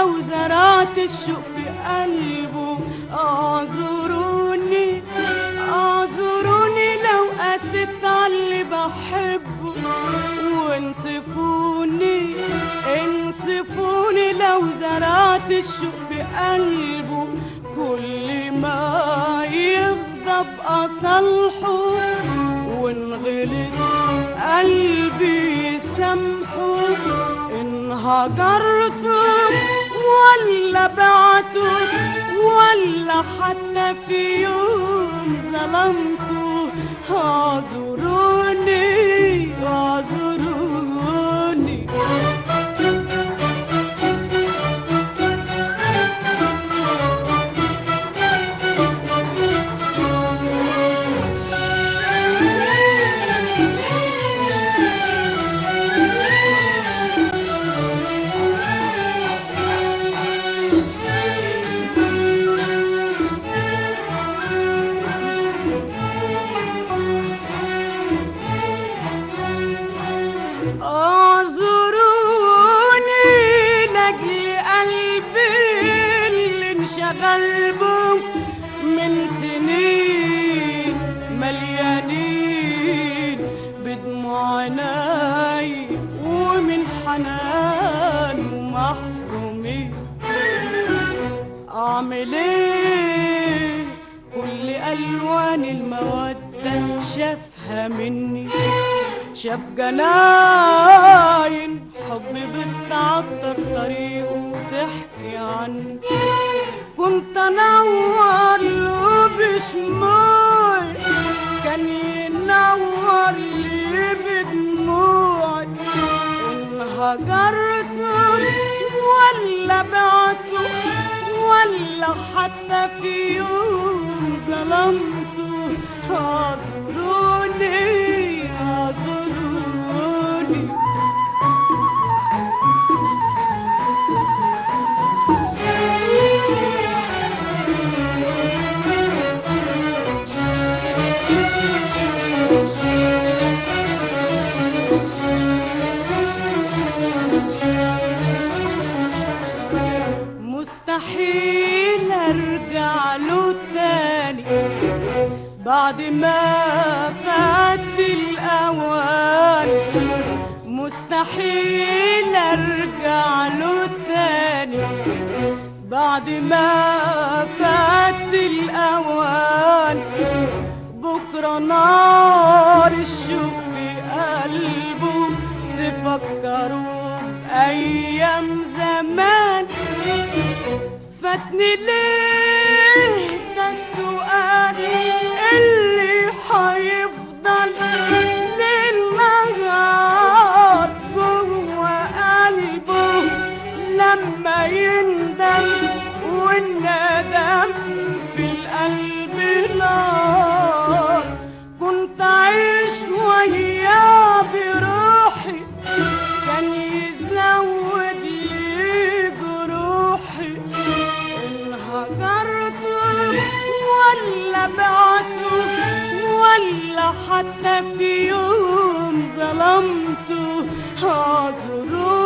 لو زرعت الشوق في قلبه اعذروني اعذروني لو قست على اللي بحبه وانصفوني انصفوني لو زرعت الشوق في قلبه كل ما يغضب اصالحه وانغلط قلبي سامحه ان هجرته ولا بعته ولا حتى في يوم ظلمته اعذروني اعذروني اعذروني لاجل قلبي اللي انشغل بهم من سنين مليانين بدموع عيني ومن حنان ومحرومين اعمل ايه كل الوان الموده شافها مني شاف جناين حب بتعطر طريقه وتحكي عني كنت انور له بشموعي كان ينور لي بدموعي ان هجرته ولا بعته ولا حتى في يوم ظلمته اعذروني اعذروني مستحيل ارجع له تاني بعد ما فات الاوان مستحيل ارجع له تاني بعد ما فات الاوان بكره نار الشوق في قلبه تفكروا ايام زمان فاتني ليه ده السؤال اللي حيفضل للنهار جوه قلبه لما يندم والندم في القلب نار كنت عايش وياه بروحي كان يزود لي جروحي إن هجرته ولا بعته ولا حتى في يوم ظلمته اعذروني